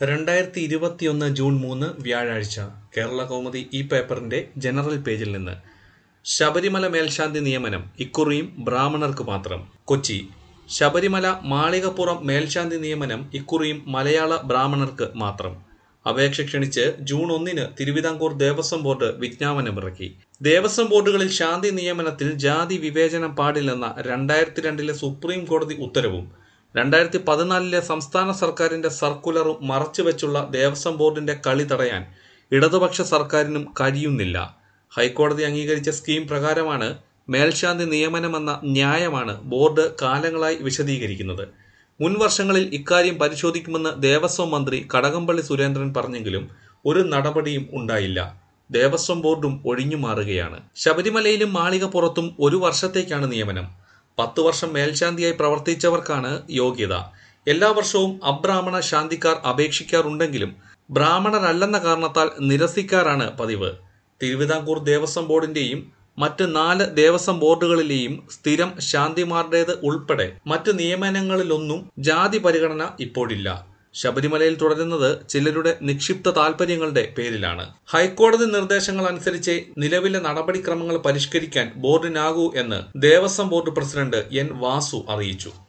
രണ്ടായിരത്തി ഇരുപത്തിയൊന്ന് ജൂൺ മൂന്ന് വ്യാഴാഴ്ച കേരള കൗമുദി ഈ പേപ്പറിന്റെ ജനറൽ പേജിൽ നിന്ന് ശബരിമല മേൽശാന്തി നിയമനം ഇക്കുറിയും ബ്രാഹ്മണർക്ക് മാത്രം കൊച്ചി ശബരിമല മാളികപ്പുറം മേൽശാന്തി നിയമനം ഇക്കുറിയും മലയാള ബ്രാഹ്മണർക്ക് മാത്രം അപേക്ഷ ക്ഷണിച്ച് ജൂൺ ഒന്നിന് തിരുവിതാംകൂർ ദേവസ്വം ബോർഡ് വിജ്ഞാപനമിറക്കി ദേവസ്വം ബോർഡുകളിൽ ശാന്തി നിയമനത്തിൽ ജാതി വിവേചനം പാടില്ലെന്ന രണ്ടായിരത്തി രണ്ടിലെ സുപ്രീം കോടതി ഉത്തരവും രണ്ടായിരത്തി പതിനാലിലെ സംസ്ഥാന സർക്കാരിന്റെ സർക്കുലറും മറച്ചുവെച്ചുള്ള ദേവസ്വം ബോർഡിന്റെ കളി തടയാൻ ഇടതുപക്ഷ സർക്കാരിനും കഴിയുന്നില്ല ഹൈക്കോടതി അംഗീകരിച്ച സ്കീം പ്രകാരമാണ് മേൽശാന്തി നിയമനമെന്ന ന്യായമാണ് ബോർഡ് കാലങ്ങളായി വിശദീകരിക്കുന്നത് മുൻ വർഷങ്ങളിൽ ഇക്കാര്യം പരിശോധിക്കുമെന്ന് ദേവസ്വം മന്ത്രി കടകംപള്ളി സുരേന്ദ്രൻ പറഞ്ഞെങ്കിലും ഒരു നടപടിയും ഉണ്ടായില്ല ദേവസ്വം ബോർഡും ഒഴിഞ്ഞു മാറുകയാണ് ശബരിമലയിലും മാളികപ്പുറത്തും ഒരു വർഷത്തേക്കാണ് നിയമനം പത്ത് വർഷം മേൽശാന്തിയായി പ്രവർത്തിച്ചവർക്കാണ് യോഗ്യത എല്ലാ വർഷവും അബ്രാഹ്മണ ശാന്തിക്കാർ അപേക്ഷിക്കാറുണ്ടെങ്കിലും ബ്രാഹ്മണരല്ലെന്ന കാരണത്താൽ നിരസിക്കാറാണ് പതിവ് തിരുവിതാംകൂർ ദേവസ്വം ബോർഡിന്റെയും മറ്റ് നാല് ദേവസ്വം ബോർഡുകളിലെയും സ്ഥിരം ശാന്തിമാരുടേത് ഉൾപ്പെടെ മറ്റ് നിയമനങ്ങളിലൊന്നും ജാതി പരിഗണന ഇപ്പോഴില്ല ശബരിമലയിൽ തുടരുന്നത് ചിലരുടെ നിക്ഷിപ്ത താൽപര്യങ്ങളുടെ പേരിലാണ് ഹൈക്കോടതി നിർദ്ദേശങ്ങൾ അനുസരിച്ച് നിലവിലെ നടപടിക്രമങ്ങൾ പരിഷ്കരിക്കാൻ ബോർഡിനാകൂ എന്ന് Devaswom board president N Vasu അറിയിച്ചു